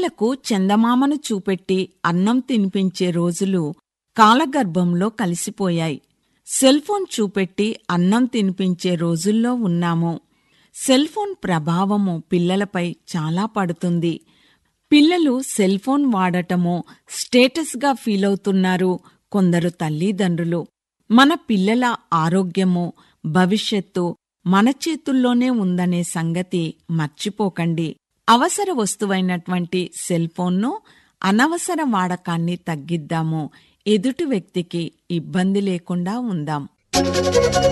పిల్లలకు చందమామను చూపెట్టి అన్నం తినిపించే రోజులు కాలగర్భంలో కలిసిపోయాయి సెల్ఫోన్ చూపెట్టి అన్నం తినిపించే రోజుల్లో ఉన్నాము సెల్ఫోన్ ప్రభావము పిల్లలపై చాలా పడుతుంది పిల్లలు సెల్ఫోన్ వాడటము స్టేటస్గా ఫీలవుతున్నారు కొందరు తల్లిదండ్రులు మన పిల్లల ఆరోగ్యము భవిష్యత్తు మన చేతుల్లోనే ఉందనే సంగతి మర్చిపోకండి అవసర వస్తువైనటువంటి సెల్ఫోన్ను అనవసర వాడకాన్ని తగ్గిద్దాము ఎదుటి వ్యక్తికి ఇబ్బంది లేకుండా ఉందాం